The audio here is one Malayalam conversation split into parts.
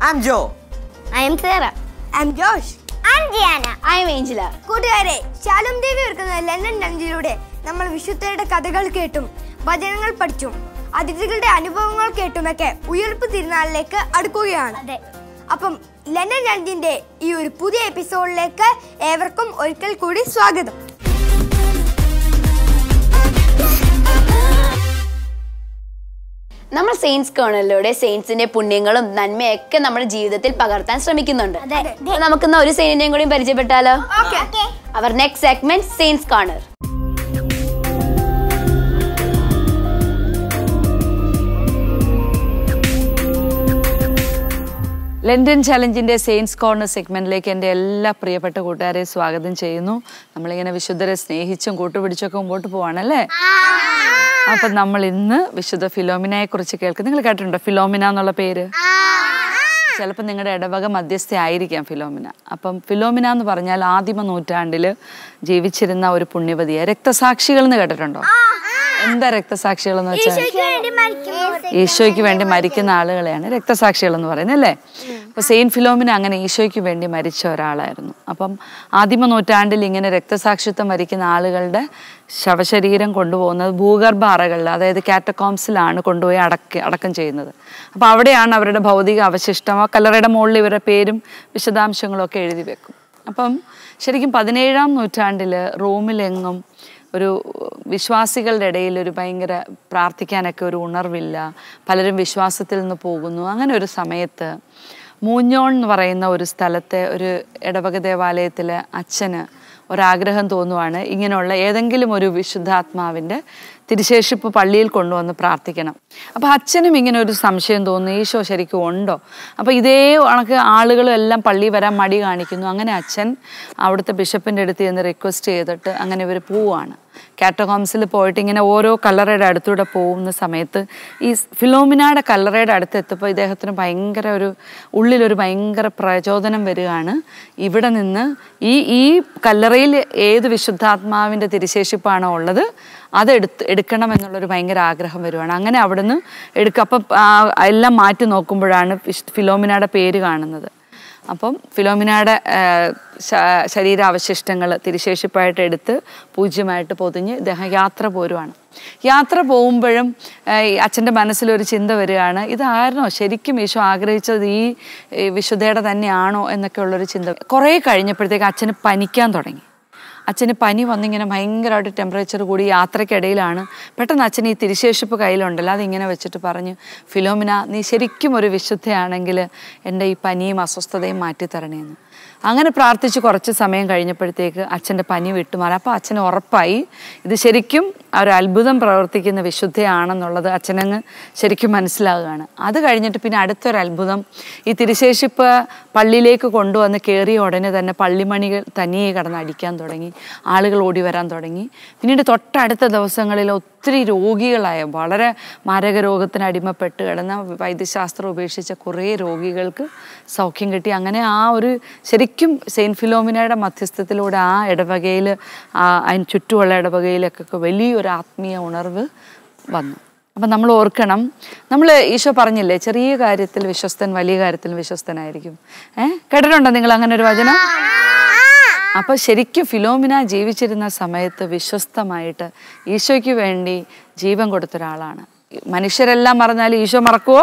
I'm Joe. I am Sera I am Josh I am Giana I am Angela കൂട്ടുകാരെ ശാലും ദേവി ഒരുക്കുന്ന ലണ്ടൻ ഡഞ്ചിലൂടെ നമ്മൾ വിശുദ്ധരുടെ കഥകൾ കേട്ടും ഭജനങ്ങൾ പഠിച്ചും അതിഥികളുടെ അനുഭവങ്ങൾ കേട്ടുമൊക്കെ ഉയർപ്പ് തിരുനാളിലേക്ക് അടുക്കുകയാണ് അതെ. അപ്പം ലണ്ടൻ ഡഞ്ചിന്റെ ഈ ഒരു പുതിയ എപ്പിസോഡിലേക്ക് ഏവർക്കും ഒരിക്കൽ കൂടി സ്വാഗതം നമ്മൾ സെയിൻസ് കേണലിലൂടെ സെയിൻസിന്റെ പുണ്യങ്ങളും നന്മയൊക്കെ നമ്മുടെ ജീവിതത്തിൽ പകർത്താൻ ശ്രമിക്കുന്നുണ്ട് അതെ. അപ്പൊ നമുക്കിന്ന് ഒരു സെയിന്റിനെയും കൂടി പരിചയപ്പെട്ടാലോ അവർ next segment saints corner London ചലഞ്ചിന്റെ സെയിൻസ് കോർണർ സെഗ്മെന്റിലേക്ക് എൻ്റെ എല്ലാ പ്രിയപ്പെട്ട കൂട്ടുകാരെ സ്വാഗതം ചെയ്യുന്നു നമ്മളിങ്ങനെ വിശുദ്ധരെ സ്നേഹിച്ചും കൂട്ടുപിടിച്ചൊക്കെ മുമ്പോട്ട് പോവാണല്ലേ അപ്പം നമ്മൾ ഇന്ന് വിശുദ്ധ ഫിലോമിനയെ കുറിച്ച് കേൾക്കും നിങ്ങൾ കേട്ടിട്ടുണ്ടോ ഫിലോമിന എന്നുള്ള പേര് ചിലപ്പോൾ നിങ്ങളുടെ ഇടവക മധ്യസ്ഥ ആയിരിക്കാം ഫിലോമിന അപ്പം ഫിലോമിന എന്ന് പറഞ്ഞാൽ ആദിമ നൂറ്റാണ്ടിൽ ജീവിച്ചിരുന്ന ഒരു പുണ്യവതിയെ രക്തസാക്ഷികൾ എന്ന് കേട്ടിട്ടുണ്ടോ എന്താ രക്തസാക്ഷികൾ എന്ന് വെച്ചാൽ ഈശോയ്ക്ക് വേണ്ടി മരിക്കുന്ന ആളുകളെയാണ് രക്തസാക്ഷികൾ എന്ന് പറയുന്നത് അല്ലേ അപ്പൊ സെയിന്റ് ഫിലോമിന അങ്ങനെ ഈശോയ്ക്ക് വേണ്ടി മരിച്ച ഒരാളായിരുന്നു അപ്പം ആദിമ നൂറ്റാണ്ടിൽ ഇങ്ങനെ രക്തസാക്ഷിത്വം വരിക്കുന്ന ആളുകളുടെ ശവശരീരം കൊണ്ടുപോകുന്നത് ഭൂഗർഭ അറകളിൽ അതായത് കാറ്റക്കോംസിലാണ് കൊണ്ടുപോയി അടക്ക അടക്കം ചെയ്യുന്നത് അപ്പോൾ അവിടെയാണ് അവരുടെ ഭൗതിക അവശിഷ്ടം ആ കല്ലറയുടെ മുകളിൽ ഇവരുടെ പേരും വിശദാംശങ്ങളും ഒക്കെ എഴുതി വെക്കും അപ്പം ശരിക്കും പതിനേഴാം നൂറ്റാണ്ടിൽ റോമിലെങ്ങും ഒരു വിശ്വാസികളുടെ ഇടയിൽ ഒരു ഭയങ്കര പ്രാർത്ഥിക്കാനൊക്കെ ഒരു ഉണർവില്ല പലരും വിശ്വാസത്തിൽ നിന്ന് പോകുന്നു അങ്ങനെ ഒരു സമയത്ത് മൂഞ്ഞോൺ എന്ന് പറയുന്ന ഒരു സ്ഥലത്തെ ഒരു ഇടവക ദേവാലയത്തിലെ അച്ഛന് ഒരാഗ്രഹം തോന്നുവാണ് ഇങ്ങനെയുള്ള ഏതെങ്കിലും ഒരു വിശുദ്ധാത്മാവിൻ്റെ തിരുശേഷിപ്പ് പള്ളിയിൽ കൊണ്ടുവന്ന് പ്രാർത്ഥിക്കണം അപ്പോൾ അച്ഛനും ഇങ്ങനെ ഒരു സംശയം തോന്നുന്നു ഈശോ ശരിക്കും ഉണ്ടോ അപ്പോൾ ഇതേ കണക്ക് ആളുകളും എല്ലാം പള്ളി വരാൻ മടി കാണിക്കുന്നു അങ്ങനെ അച്ഛൻ അവിടുത്തെ ബിഷപ്പിൻ്റെ അടുത്ത് ചെന്ന് റിക്വസ്റ്റ് ചെയ്തിട്ട് അങ്ങനെ ഇവർ പോവുകയാണ് കാറ്റോകോംസിൽ പോയിട്ട് ഇങ്ങനെ ഓരോ കല്ലറയുടെ അടുത്തൂടെ പോകുന്ന സമയത്ത് ഈ ഫിലോമിനയുടെ കല്ലറയുടെ അടുത്ത് എത്തപ്പോൾ ഇദ്ദേഹത്തിന് ഭയങ്കര ഒരു ഉള്ളിലൊരു ഭയങ്കര പ്രചോദനം വരികയാണ് ഇവിടെ നിന്ന് ഈ ഈ കല്ലറയിൽ ഏത് വിശുദ്ധാത്മാവിൻ്റെ തിരുശേഷിപ്പാണോ ഉള്ളത് അതെടുത്ത് എടുക്കണം എന്നുള്ളൊരു ഭയങ്കര ആഗ്രഹം വരുവാണ് അങ്ങനെ അവിടുന്ന് എടുക്കുക അപ്പം ആ, എല്ലാം മാറ്റി നോക്കുമ്പോഴാണ് ഫിഷ്- ഫിലോമിനയുടെ പേര് കാണുന്നത് അപ്പം ഫിലോമിനയുടെ ആ, ശ- ശരീരാവശിഷ്ടങ്ങൾ തിരുശേഷിപ്പായിട്ട് എടുത്ത് പൂജ്യമായിട്ട് പൊതിഞ്ഞ് ഇദ്ദേഹം യാത്ര പോരുവാണ് യാത്ര പോകുമ്പോഴും ആ, ഈ അച്ഛൻ്റെ മനസ്സിലൊരു ചിന്ത വരികയാണ് ഇതായിരുന്നോ ശരിക്കും ഈശോ ആഗ്രഹിച്ചത് ഈ ഈ വിശുദ്ധയുടെ തന്നെയാണോ എന്നൊക്കെ ഉള്ളൊരു ചിന്ത കുറേ കഴിഞ്ഞപ്പോഴത്തേക്ക് അച്ഛന് പനിക്കാൻ തുടങ്ങി അച്ഛന് പനി വന്നിങ്ങനെ ഭയങ്കരമായിട്ട് ടെമ്പറേച്ചർ കൂടി യാത്രയ്ക്കിടയിലാണ് പെട്ടെന്ന് അച്ഛൻ ഈ തിരിശേഷിപ്പ് കയ്യിലുണ്ടല്ലോ അതിങ്ങനെ വെച്ചിട്ട് പറഞ്ഞു ഫിലോമിന നീ ശരിക്കും ഒരു വിശുദ്ധയാണെങ്കിൽ എൻ്റെ ഈ പനിയും അസ്വസ്ഥതയും മാറ്റിത്തരണേന്ന് അങ്ങനെ പ്രാർത്ഥിച്ച് കുറച്ച് സമയം കഴിഞ്ഞപ്പോഴത്തേക്ക് അച്ഛൻ്റെ പനി വിട്ടുമാറി അപ്പോൾ അച്ഛന് ഉറപ്പായി ഇത് ശരിക്കും ഒരു അത്ഭുതം പ്രവർത്തിക്കുന്ന വിശുദ്ധയാണെന്നുള്ളത് അച്ഛനങ്ങ് ശരിക്കും മനസ്സിലാകുകയാണ് അത് കഴിഞ്ഞിട്ട് പിന്നെ അടുത്തൊരു അത്ഭുതം ഈ തിരുശേഷിപ്പ് പള്ളിയിലേക്ക് കൊണ്ടുവന്ന് കയറിയ ഉടനെ തന്നെ പള്ളിമണികൾ തനിയെ കടന്ന് അടിക്കാൻ തുടങ്ങി ആളുകൾ ഓടി വരാൻ തുടങ്ങി പിന്നീട് തൊട്ടടുത്ത ദിവസങ്ങളിൽ ഒത്തിരി രോഗികളായ വളരെ മാരക രോഗത്തിന് അടിമപ്പെട്ട് കിടന്ന വൈദ്യശാസ്ത്രം ഉപേക്ഷിച്ച കുറേ രോഗികൾക്ക് സൗഖ്യം കിട്ടി അങ്ങനെ ആ ഒരു ശരിക്കും സെയിൻറ്റ് ഫിലോമിനയുടെ മധ്യസ്ഥത്തിലൂടെ ആ ഇടവകയിൽ അതിന് ചുറ്റുമുള്ള ഇടവകയിലൊക്കെ വലിയൊരു ആത്മീയ ഉണർവ് വന്നു അപ്പം നമ്മൾ ഓർക്കണം നമ്മൾ ഈശോ പറഞ്ഞില്ലേ ചെറിയ കാര്യത്തിൽ വിശ്വസ്തൻ വലിയ കാര്യത്തിൽ വിശ്വസ്തനായിരിക്കും ഏഹ് കേട്ടിട്ടുണ്ടോ നിങ്ങൾ അങ്ങനെ ഒരു വചനം അപ്പൊ ശരിക്കും ഫിലോമിന ജീവിച്ചിരുന്ന സമയത്ത് വിശ്വസ്തമായിട്ട് ഈശോയ്ക്ക് വേണ്ടി ജീവൻ കൊടുത്ത ഒരാളാണ് മനുഷ്യരെല്ലാം മറന്നാൽ ഈശോ മറക്കുവോ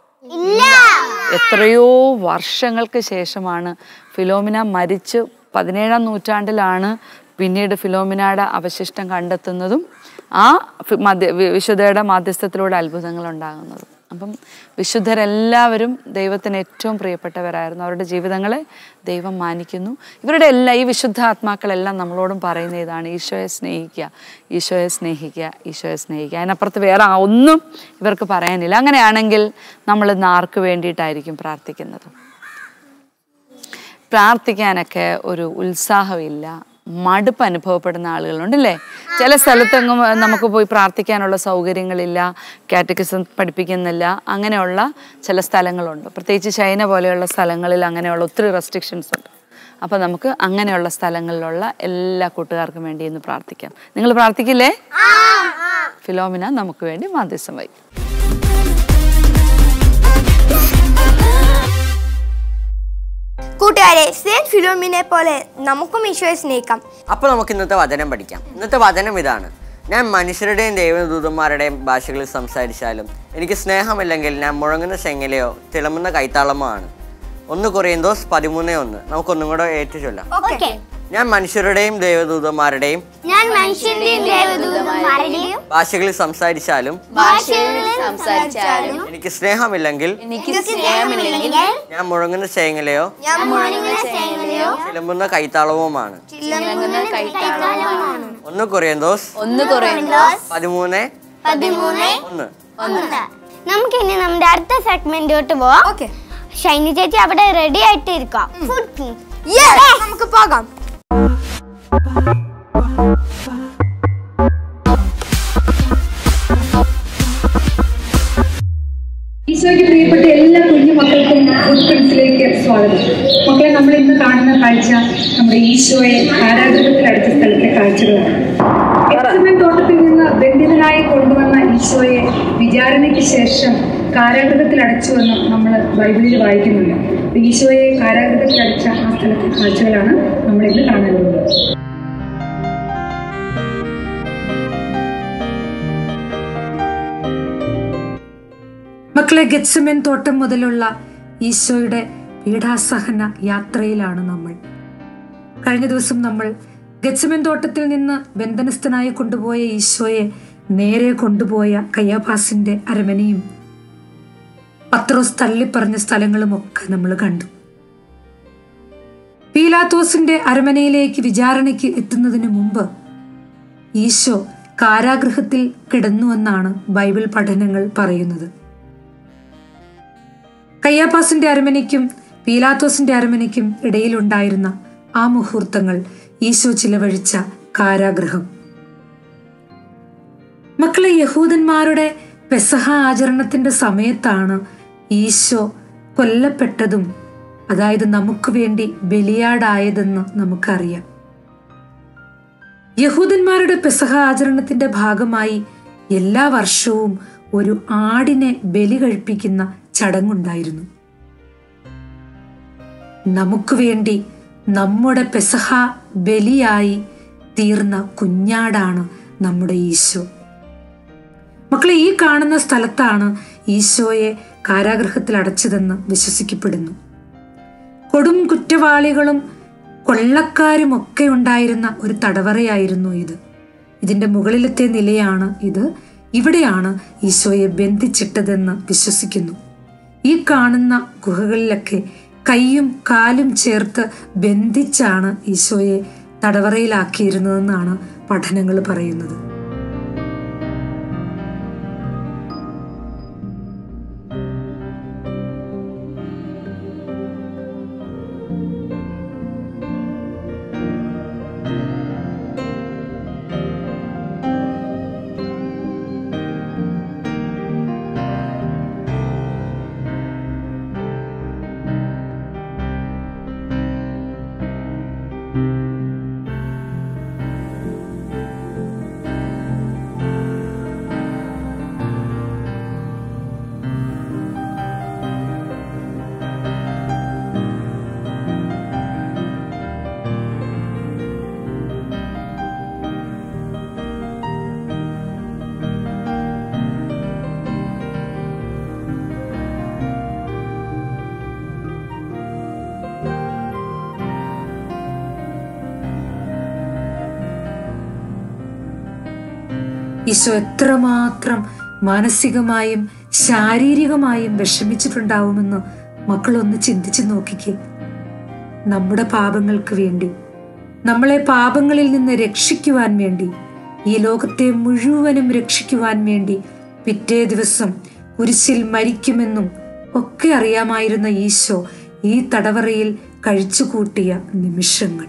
എത്രയോ വർഷങ്ങൾക്ക് ശേഷമാണ് ഫിലോമിന മരിച്ച് പതിനേഴാം നൂറ്റാണ്ടിലാണ് പിന്നീട് ഫിലോമിനയുടെ അവശിഷ്ടം കണ്ടെത്തുന്നതും ആ ഫി- മധ്യ വി- വിശുദ്ധയുടെ മാധ്യസ്ഥത്തിലൂടെ അത്ഭുതങ്ങൾ ഉണ്ടാകുന്നതും അപ്പം വിശുദ്ധരെല്ലാവരും ദൈവത്തിന് ഏറ്റവും പ്രിയപ്പെട്ടവരായിരുന്നു അവരുടെ ജീവിതങ്ങളെ ദൈവം മാനിക്കുന്നു ഇവരുടെ എല്ലാ ഈ വിശുദ്ധ ആത്മാക്കളെല്ലാം നമ്മളോടും പറയുന്ന ഇതാണ് ഈശോയെ സ്നേഹിക്കുക ഈശോയെ സ്നേഹിക്കുക ഈശോയെ സ്നേഹിക്കുക അതിനപ്പുറത്ത് വേറെ ആ ഒന്നും ഇവർക്ക് പറയാനില്ല അങ്ങനെയാണെങ്കിൽ നമ്മൾ ഇന്ന് ആർക്ക് വേണ്ടിയിട്ടായിരിക്കും പ്രാർത്ഥിക്കുന്നത് പ്രാർത്ഥിക്കാനൊക്കെ ഒരു ഉത്സാഹമില്ല മടുപ്പ് അനുഭവപ്പെടുന്ന ആളുകളുണ്ട് അല്ലേ ചില സ്ഥലത്തെങ്ങും നമുക്ക് പോയി പ്രാർത്ഥിക്കാനുള്ള സൗകര്യങ്ങളില്ല കാറ്റഗിസം പഠിപ്പിക്കുന്നില്ല അങ്ങനെയുള്ള ചില സ്ഥലങ്ങളുണ്ട് പ്രത്യേകിച്ച് ചൈന പോലെയുള്ള സ്ഥലങ്ങളിൽ അങ്ങനെയുള്ള ഒത്തിരി റെസ്ട്രിക്ഷൻസ് ഉണ്ട് അപ്പോൾ നമുക്ക് അങ്ങനെയുള്ള സ്ഥലങ്ങളിലുള്ള എല്ലാ കൂട്ടുകാർക്കും വേണ്ടി ഇന്ന് പ്രാർത്ഥിക്കാം നിങ്ങൾ പ്രാർത്ഥിക്കില്ലേ ഫിലോമിന നമുക്ക് വേണ്ടി മാധ്യസ്ഥം വഹിക്കും കൂട്ടുകാരെ സെന്റ് ഫിലോമിനെ പോലെ നമുക്കും ഈശോയെ സ്നേഹിക്കാം അപ്പോൾ നമുക്ക് ഇന്നത്തെ വചനം പഠിക്കാം ഇന്നത്തെ വചനം ഇതാണ് ഞാൻ മനുഷ്യരുടെയും ദൈവദൂതന്മാരുടെയും ഭാഷകളിൽ സംസാരിച്ചാലും എനിക്ക് സ്നേഹമില്ലെങ്കിൽ ഞാൻ മുഴങ്ങുന്ന ചെങ്ങലയോ തിളമുന്ന കൈത്താളമോ ആണ് ഒന്ന് കുറയുന്തോസ് പതിമൂന്നേ ഒന്ന് നമുക്കൊന്നും കൂടെ ഏറ്റു ചൊല്ലാം ഓക്കെ ഞാൻ മനുഷ്യരുടെയും ദൈവദൂതന്മാരുടെയും ഞാൻ മനുഷ്യന്റെയും ദേവദൂതന്മാരുടെയും ഭാഷകളിൽ സംസാരിച്ചാലും ഭാഷകളിൽ സംസാരിച്ചാലും എനിക്ക് സ്നേഹമില്ലെങ്കിൽ എനിക്ക് സ്നേഹമില്ലെങ്കിൽ ഞാൻ മുഴങ്ങുന്ന ചെങ്ങലയോ ഞാൻ മുഴങ്ങുന്ന സേനയോ തിളമ്പുന്ന കൈത്താളവുമാണ് ചിലങ്ങുന്ന കൈത്താളമാണ് ഒന്ന് കുറയുന്തോസ് ഒന്ന് കുറയുന്നു പതിമൂന്ന് പതിമൂന്ന് ഒന്ന് ഒന്ന് നമുക്കിനി നമ്മുടെ അടുത്ത സെഗ്മെന്റിലോട്ട് പോവാം ഓക്കെ ഷൈനി ചേച്ചി അവിടെ റെഡി ആയിട്ട് ഇരിക്കാം ഫുഡ് നമുക്ക് പോകാം ഈശോയ്ക്ക് പ്രിയപ്പെട്ട എല്ലാ കുഞ്ഞു മക്കൾക്കും ഫുട്പ്രിൻസിലേക്ക് സ്വാഗതം മക്കളെ നമ്മൾ ഇന്ന് കാണുന്ന കാഴ്ച നമ്മുടെ ഈശോയെ കാരാഗ്രഹത്തിൽ അടച്ച സ്ഥലത്തെ കാഴ്ചകളാണ് എക്സമൻ തോട്ടത്തിൽ നിന്ന് ബന്ധിതനായി കൊണ്ടുവന്ന ഈശോയെ വിചാരണയ്ക്ക് ശേഷം കാരാഗ്രഹത്തിൽ അടച്ചുവെന്ന് നമ്മൾ ബൈബിളിൽ വായിക്കുന്നുണ്ട് അപ്പൊ ഈശോയെ കാരാഗ്രഹത്തിൽ അടച്ച ആ സ്ഥലത്തെ കാഴ്ചകളാണ് നമ്മൾ ഇന്ന് കാണാനുള്ളത് മക്കളെ ഗെറ്റ്സമെൻ തോട്ടം മുതലുള്ള ഈശോയുടെ പീഠാസഹന യാത്രയിലാണ് നമ്മൾ കഴിഞ്ഞ ദിവസം നമ്മൾ ഗെറ്റ്സമെൻ തോട്ടത്തിൽ നിന്ന് ബന്ധനസ്ഥനായി കൊണ്ടുപോയ ഈശോയെ നേരെ കൊണ്ടുപോയ കയ്യാഭാസിന്റെ അരമനയും പത്രോസ് തള്ളിപ്പറഞ്ഞ സ്ഥലങ്ങളും ഒക്കെ നമ്മൾ കണ്ടു പീലാത്തോസിന്റെ അരമനയിലേക്ക് വിചാരണയ്ക്ക് എത്തുന്നതിന് മുമ്പ് ഈശോ കാരാഗൃഹത്തിൽ കിടന്നുവെന്നാണ് ബൈബിൾ പഠനങ്ങൾ പറയുന്നത് കയ്യാപ്പാസിന്റെ അരമനയ്ക്കും പീലാത്തോസിന്റെ അരമനയ്ക്കും ഇടയിലുണ്ടായിരുന്ന ആ മുഹൂർത്തങ്ങൾ ഈശോ ചിലവഴിച്ച കാരാഗ്രഹം മക്കളെ യഹൂദന്മാരുടെ പെസഹ ആചരണത്തിന്റെ സമയത്താണ് ഈശോ കൊല്ലപ്പെട്ടതും അതായത് നമുക്ക് വേണ്ടി ബലിയാടായതെന്ന് നമുക്കറിയാം യഹൂദന്മാരുടെ പെസഹ ആചരണത്തിന്റെ ഭാഗമായി എല്ലാ വർഷവും ഒരു ആടിനെ ബലി കഴിപ്പിക്കുന്ന ചടങ്ങുണ്ടായിരുന്നു നമുക്ക് വേണ്ടി നമ്മുടെ പെസഹ ബലിയായി തീർന്ന കുഞ്ഞാടാണ് നമ്മുടെ ഈശോ മക്കളെ ഈ കാണുന്ന സ്ഥലത്താണ് ഈശോയെ കാരാഗൃഹത്തിൽ അടച്ചതെന്ന് വിശ്വസിക്കപ്പെടുന്നു കൊടും കുറ്റവാളികളും കൊള്ളക്കാരും ഒക്കെ ഉണ്ടായിരുന്ന ഒരു തടവറയായിരുന്നു ഇത് ഇതിന്റെ മുകളിലത്തെ നിലയാണ് ഇത് ഇവിടെയാണ് ഈശോയെ ബന്ധിച്ചിട്ടതെന്ന് വിശ്വസിക്കുന്നു ഈ കാണുന്ന ഗുഹകളിലൊക്കെ കൈയും കാലും ചേർത്ത് ബന്ധിച്ചാണ് ഈശോയെ തടവറയിലാക്കിയിരുന്നതെന്നാണ് പഠനങ്ങൾ പറയുന്നത് ഈശോ എത്രമാത്രം മാനസികമായും ശാരീരികമായും വിഷമിച്ചിട്ടുണ്ടാവുമെന്ന് മക്കളൊന്ന് ചിന്തിച്ചു നോക്കിക്കേ നമ്മുടെ പാപങ്ങൾക്ക് വേണ്ടി നമ്മളെ പാപങ്ങളിൽ നിന്ന് രക്ഷിക്കുവാൻ വേണ്ടി ഈ ലോകത്തെ മുഴുവനും രക്ഷിക്കുവാൻ വേണ്ടി പിറ്റേ ദിവസം കുരിശിൽ മരിക്കുമെന്നും ഒക്കെ അറിയാമായിരുന്ന ഈശോ ഈ തടവറയിൽ കഴിച്ചുകൂട്ടിയ നിമിഷങ്ങൾ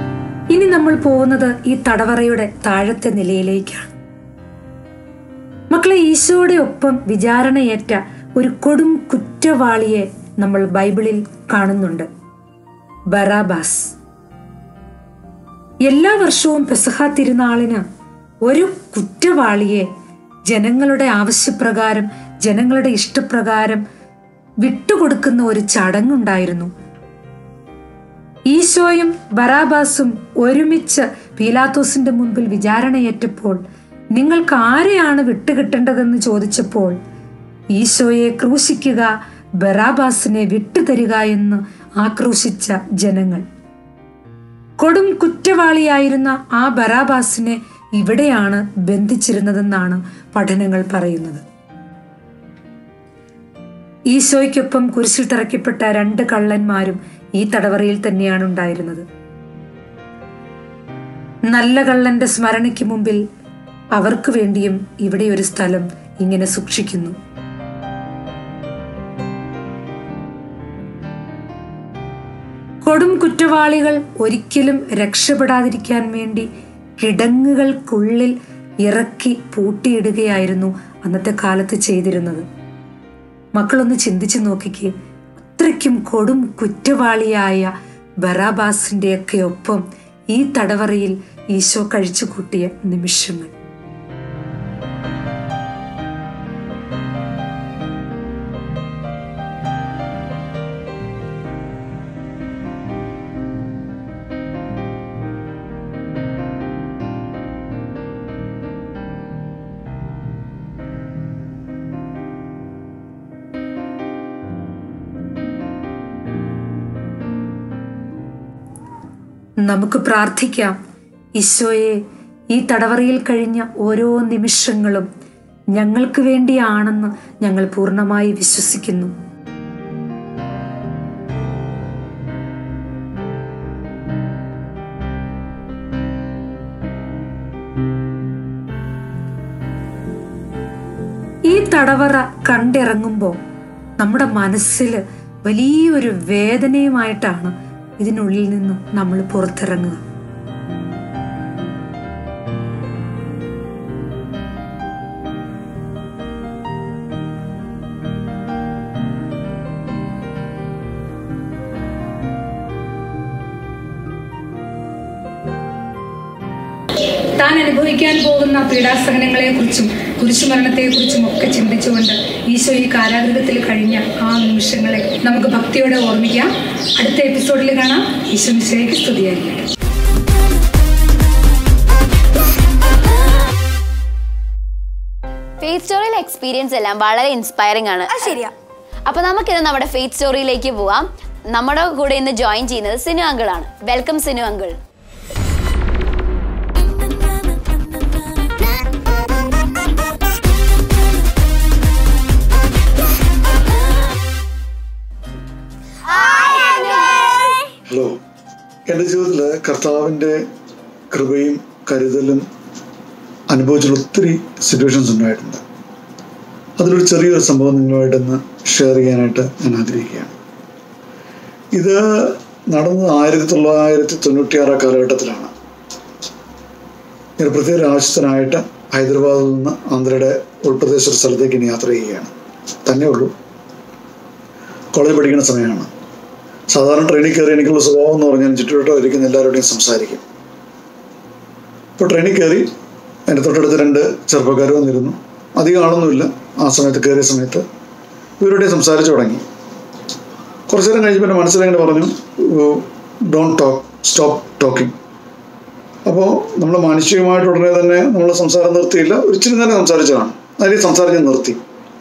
ഇനി നമ്മൾ പോകുന്നത് ഈ തടവറയുടെ താഴത്തെ നിലയിലേക്കാണ് മക്കളെ ഈശോയുടെ ഒപ്പം വിചാരണയേറ്റ ഒരു കൊടും കുറ്റവാളിയെ നമ്മൾ ബൈബിളിൽ കാണുന്നുണ്ട് ബറാബാസ് എല്ലാ വർഷവും പെസഹ തിരുനാളിന് ഒരു കുറ്റവാളിയെ ജനങ്ങളുടെ ആവശ്യപ്രകാരം ജനങ്ങളുടെ ഇഷ്ടപ്രകാരം വിട്ടുകൊടുക്കുന്ന ഒരു ചടങ്ങുണ്ടായിരുന്നു ഈശോയും ബറാബാസും ഒരുമിച്ച് പീലാത്തോസിന്റെ മുൻപിൽ വിചാരണയേറ്റപ്പോൾ നിങ്ങൾക്ക് ആരെയാണ് വിട്ടുകിട്ടേണ്ടതെന്ന് ചോദിച്ചപ്പോൾ ഈശോയെ ക്രൂശിക്കുക ബറാബാസിനെ വിട്ടുതരിക എന്ന് ആക്രോശിച്ച ജനങ്ങൾ കൊടും കുറ്റവാളിയായിരുന്ന ആ ബറാബാസിനെ ഇവിടെയാണ് ബന്ധിച്ചിരുന്നതെന്നാണ് പഠനങ്ങൾ പറയുന്നത് ഈശോയ്ക്കൊപ്പം കുരിശിൽ തറയ്ക്കപ്പെട്ട രണ്ട് കള്ളന്മാരും ഈ തടവറയിൽ തന്നെയാണ് ഉണ്ടായിരുന്നത് നല്ല കള്ളന്റെ സ്മരണയ്ക്ക് മുമ്പിൽ അവർക്ക് വേണ്ടിയും ഇവിടെ ഒരു സ്ഥലം ഇങ്ങനെ സൂക്ഷിക്കുന്നു കൊടും കുറ്റവാളികൾ ഒരിക്കലും രക്ഷപ്പെടാതിരിക്കാൻ വേണ്ടി കിടങ്ങുകൾക്കുള്ളിൽ ഇറക്കി പൂട്ടിയിടുകയായിരുന്നു അന്നത്തെ കാലത്ത് ചെയ്തിരുന്നത് മക്കളൊന്ന് ചിന്തിച്ചു നോക്കിക്കേ അത്രയ്ക്കും കൊടും കുറ്റവാളിയായ ബറാബാസിന്റെയൊക്കെ ഒപ്പം ഈ തടവറയിൽ ഈശോ കഴിച്ചു കൂട്ടിയ നിമിഷങ്ങൾ നമുക്ക് പ്രാർത്ഥിക്കാം ഈശോയെ ഈ തടവറയിൽ കഴിഞ്ഞ ഓരോ നിമിഷങ്ങളും ഞങ്ങൾക്ക് വേണ്ടിയാണെന്ന് ഞങ്ങൾ പൂർണ്ണമായി വിശ്വസിക്കുന്നു ഈ തടവറ കണ്ടിറങ്ങുമ്പോൾ നമ്മുടെ മനസ്സിൽ വലിയൊരു വേദനയുമായിട്ടാണ് ഇതിനുള്ളിൽ നിന്നും നമ്മൾ പുറത്തിറങ്ങുക താൻ അനുഭവിക്കാൻ പോകുന്ന പീഡാസഹനങ്ങളെ കുറിച്ചും കുരിശുമരണത്തെ കുറിച്ചും ഒക്കെ ചിന്തിച്ചുകൊണ്ട് ഈശോ ഈ കാരാഗൃഹത്തിൽ കഴിഞ്ഞ ആ നിമിഷങ്ങളെ നമുക്ക് ഭക്തിയോടെ ഓർമ്മിക്കാം അടുത്ത എപ്പിസോഡിൽ കാണാം ഈശോ മിശിലേക്ക് സ്തുതിയായിരിക്കട്ടെ ഫെയ്ത്ത് സ്റ്റോറിയിലെ എക്സ്പീരിയൻസ് എല്ലാം വളരെ ഇൻസ്പയറിംഗ് ആണ് അത് ശരിയാ അപ്പൊ നമുക്കിന്ന് നമ്മുടെ ഫെയ്ത്ത് സ്റ്റോറിയിലേക്ക് പോവാം നമ്മുടെ കൂടെ ഇന്ന് ജോയിൻ ചെയ്യുന്നത് സിനു അങ്കിൾ ആണ് വെൽക്കം സിനു അങ്കിൾ ഹലോ എൻ്റെ ജീവിതത്തിൽ കർത്താവിൻ്റെ കൃപയും കരുതലും അനുഭവിച്ചുള്ള ഒത്തിരി സിറ്റുവേഷൻസ് ഉണ്ടായിട്ടുണ്ട് അതിലൊരു ചെറിയൊരു സംഭവം നിങ്ങളുമായിട്ടൊന്ന് ഷെയർ ചെയ്യാനായിട്ട് ഞാൻ ആഗ്രഹിക്കുകയാണ് ഇത് നടന്നത് ആയിരത്തി തൊള്ളായിരത്തി തൊണ്ണൂറ്റിയാറ് കാലഘട്ടത്തിലാണ് ഞാൻ പ്രത്യേക ഒരു ആവശ്യത്തിനായിട്ട് ഹൈദരാബാദിൽ നിന്ന് ആന്ധ്രയുടെ ഉൾപ്രദേശ ഒരു സ്ഥലത്തേക്ക് ഇനി യാത്ര ചെയ്യുകയാണ് തന്നെ ഉള്ളൂ കോളേജ് പഠിക്കുന്ന സമയമാണ് സാധാരണ ട്രെയിനിൽ കയറി എനിക്കുള്ള സ്വഭാവം എന്ന് പറഞ്ഞാൽ ചുറ്റുവട്ടം ഇരിക്കുന്ന എല്ലാവരോടെയും സംസാരിക്കും ഇപ്പോൾ ട്രെയിനിൽ കയറി എൻ്റെ തൊട്ടടുത്ത് രണ്ട് ചെറുപ്പക്കാർ വന്നിരുന്നു അധികം ആളൊന്നുമില്ല ആ സമയത്ത് കയറിയ സമയത്ത് ഇവരുടെ സംസാരിച്ചു തുടങ്ങി കുറച്ചു നേരം കഴിഞ്ഞപ്പോൾ എൻ്റെ മനസ്സിലങ്ങനെ പറഞ്ഞു ഡോണ്ട് ടോക്ക് സ്റ്റോപ്പ് ടോക്കിംഗ് അപ്പോൾ നമ്മൾ മാനുഷികമായിട്ട് ഉടനെ തന്നെ നമ്മൾ സംസാരം നിർത്തിയില്ല ഒരു ഇച്ചിരി നേരം സംസാരിച്ചതാണ് അതിൽ സംസാരിച്ച് നിർത്തി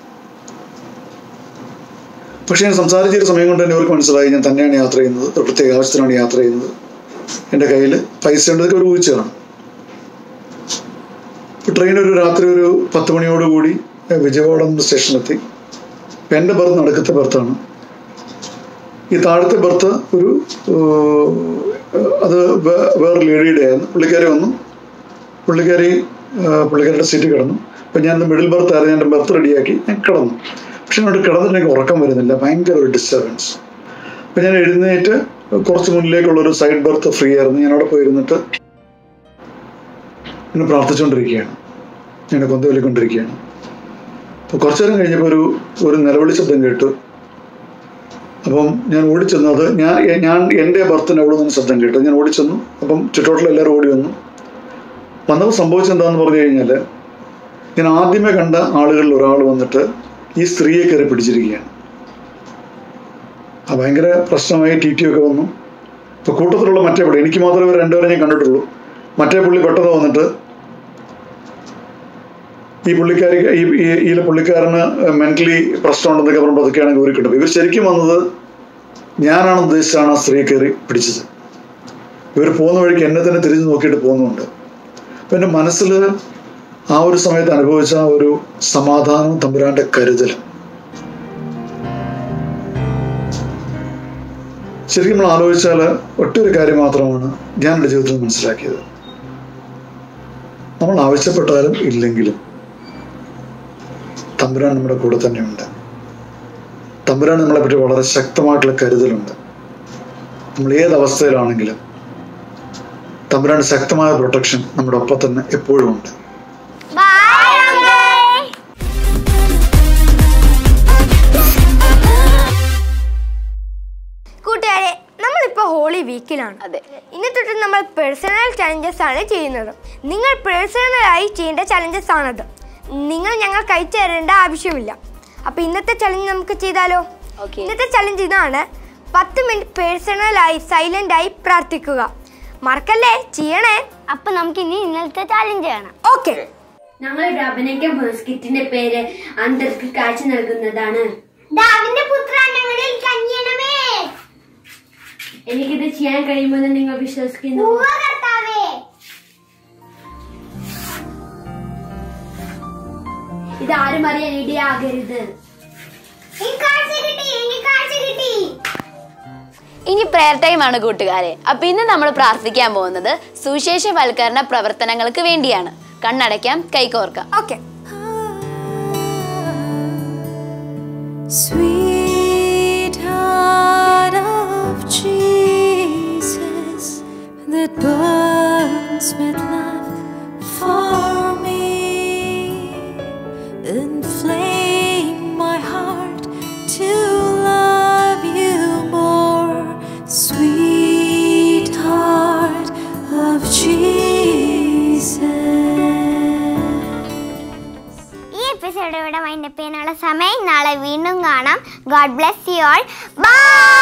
പക്ഷേ ഞാൻ സംസാരിച്ചൊരു സമയം കൊണ്ട് തന്നെ ഇവർക്ക് മനസ്സിലായി ഞാൻ തന്നെയാണ് യാത്ര ചെയ്യുന്നത് ഒരു പ്രത്യേക ആവശ്യത്തിനാണ് യാത്ര ചെയ്യുന്നത് എൻ്റെ കയ്യിൽ പൈസ ഉണ്ടതൊക്കെ ഒരു ഊഹിച്ചതാണ് ഇപ്പോൾ ട്രെയിൻ ഒരു രാത്രി ഒരു പത്ത് മണിയോടുകൂടി വിജയവാഡം സ്റ്റേഷനിലെത്തി ഇപ്പം എൻ്റെ ബർത്ത് നടുക്കത്തെ ബർത്താണ് ഈ താഴത്തെ ബർത്ത് ഒരു ഏഹ്, അത് വേ- വേറെ ലേഡിയുടെ ആയിരുന്നു പുള്ളിക്കാരി വന്നു പുള്ളിക്കാരി ഏഹ്, പുള്ളിക്കാരിയുടെ സീറ്റ് കിടന്നു അപ്പം ഞാൻ മിഡിൽ ബർത്ത് ആയിരുന്നു ഞാൻ ബർത്ത് റെഡിയാക്കി ഞാൻ കിടന്നു പക്ഷെ എന്നോട് കിടന്നിട്ട് എനിക്ക് ഉറക്കം വരുന്നില്ല ഭയങ്കര ഒരു ഡിസ്റ്റർബൻസ് അപ്പം ഞാൻ എഴുന്നേറ്റ് കുറച്ച് മുന്നിലേക്കുള്ള ഒരു സൈഡ് ബർത്ത് ഫ്രീ ആയിരുന്നു ഞാൻ അവിടെ പോയിരുന്നിട്ട് ഇന്ന് പ്രാർത്ഥിച്ചുകൊണ്ടിരിക്കുകയാണ് ഞാൻ കൊന്തവലിക്കൊണ്ടിരിക്കുകയാണ് അപ്പോൾ കുറച്ചു നേരം കഴിഞ്ഞപ്പോൾ ഒരു ഒരു നിലവിളി ശബ്ദം കേട്ടു അപ്പം ഞാൻ ഓടിച്ചെന്നു അത് ഞാൻ ഞാൻ എൻ്റെ ബർത്തിന് അവിടെ നിന്ന് ശബ്ദം കേട്ടു ഞാൻ ഓടിച്ചെന്നു അപ്പം ചുറ്റോട്ടിൽ എല്ലാവരും ഓടി വന്നു വന്നപ്പോൾ സംഭവിച്ചത് എന്താണെന്ന് പറഞ്ഞു കഴിഞ്ഞാൽ ഞാൻ ആദ്യമേ കണ്ട ആളുകളിൽ ഒരാൾ വന്നിട്ട് ഈ സ്ത്രീയെ കയറി പിടിച്ചിരിക്കുകയാണ് ആ ഭയങ്കര പ്രശ്നമായി ടി ടി ഒക്കെ വന്നു ഇപ്പോൾ കൂട്ടത്തിലുള്ള മറ്റേ പുള്ളി എനിക്ക് മാത്രമേ ഇവർ രണ്ടുപേരെ ഞാൻ കണ്ടിട്ടുള്ളൂ മറ്റേ പുള്ളി പെട്ടെന്ന് വന്നിട്ട് ഈ പുള്ളിക്കാരി ഈ ഈ- ഈ പുള്ളിക്കാരന് മെന്റലി പ്രശ്നമുണ്ടെന്നൊക്കെ പറയുമ്പോൾ അതൊക്കെയാണ് ഊരി കിട്ടും ഇവർ ശരിക്കും വന്നത് ഞാനാണ് ഉദ്ദേശിച്ചാണ് ആ സ്ത്രീ കയറി പിടിച്ചത് ഇവർ പോകുന്ന വഴിക്ക് എന്നെ തന്നെ തിരിഞ്ഞു നോക്കിയിട്ട് പോകുന്നുണ്ട് അപ്പം എൻ്റെ മനസ്സിൽ ആ ഒരു സമയത്ത് അനുഭവിച്ച ആ ഒരു സമാധാനം തമ്പുരാന്റെ കരുതൽ ശരിക്കും നമ്മൾ ആലോചിച്ചാൽ ഒറ്റൊരു കാര്യം മാത്രമാണ് ഞാൻ എൻ്റെ ജീവിതത്തിൽ മനസ്സിലാക്കിയത് നമ്മൾ ആവശ്യപ്പെട്ടാലും ഇല്ലെങ്കിലും തമ്പുരാൻ നമ്മുടെ കൂടെ തന്നെയുണ്ട് തമ്പുരാൻ നമ്മളെ പറ്റി വളരെ ശക്തമായിട്ടുള്ള കരുതലുണ്ട് നമ്മൾ ഏത് അവസ്ഥയിലാണെങ്കിലും തമ്പുരാൻ ശക്തമായ പ്രൊട്ടക്ഷൻ നമ്മുടെ ഒപ്പം തന്നെ എപ്പോഴും ഉണ്ട് കൂട്ടുകാരെ നമ്മളിപ്പോൾ ഹോളി വീക്കിലാണ് അതെ. ഇന്ന് തൊട്ട് നമ്മൾ പേഴ്സണൽ ചലഞ്ചസ് ആണ് ചെയ്യുന്നത് നിങ്ങൾ പേഴ്സണലായി ചെയ്യേണ്ട ചലഞ്ചസ് ആണത് നിങ്ങൾ ഞങ്ങൾക്ക് അയച്ചു തരേണ്ട ആവശ്യമില്ല അപ്പൊ ഇന്നത്തെ ചലഞ്ച് നമുക്ക് ചെയ്താലോ Okay. ഇന്നത്തെ ചലഞ്ച് ഇതാണ് പത്ത് മിനിറ്റ് പേഴ്സണലായി സൈലന്റ് ആയി പ്രാർത്ഥിക്കുക മറക്കല്ലേ ചെയ്യണേ അപ്പൊ നമുക്ക് ഇനി ഇന്നലത്തെ ചാലഞ്ച് ചെയ്യണം ഓക്കെ ഞങ്ങളുടെ അഭിനയിക്കാൻ പോകുന്ന സ്കിറ്റിന്റെ പേര് അന്തർക്ക് കാഴ്ച നൽകുന്നതാണ് ദാവിന്റെ പുത്ര ഞങ്ങളിൽ കനിയണമേ എനിക്കിത് ചെയ്യാൻ കഴിയുമെന്ന് നിങ്ങൾ വിശ്വസിക്കുന്നു കർത്താവേ ഇത് ആരും അറിയാൻ ഇടയാകരുത് എനിക്ക് കാഴ്ച കിട്ടി എനിക്ക് കാഴ്ച കിട്ടി ഇനി പ്രയർ ടൈം ആണ് കൂട്ടുകാരെ അപ്പൊ ഇന്ന് നമ്മൾ പ്രാർത്ഥിക്കാൻ പോകുന്നത് സുവിശേഷവൽക്കരണ പ്രവർത്തനങ്ങൾക്ക് വേണ്ടിയാണ് കണ്ണടയ്ക്കാം കൈകോർക്കാം okay Sweetheart of Jesus that burns with love for me, inflame my heart to love you more, sweetheart of Jesus. ഈ എപ്പിസോഡ് ഇവിടെ വൈൻഡപ്പ് ചെയ്യാനുള്ള സമയം നാളെ വീണ്ടും കാണാം God bless you all by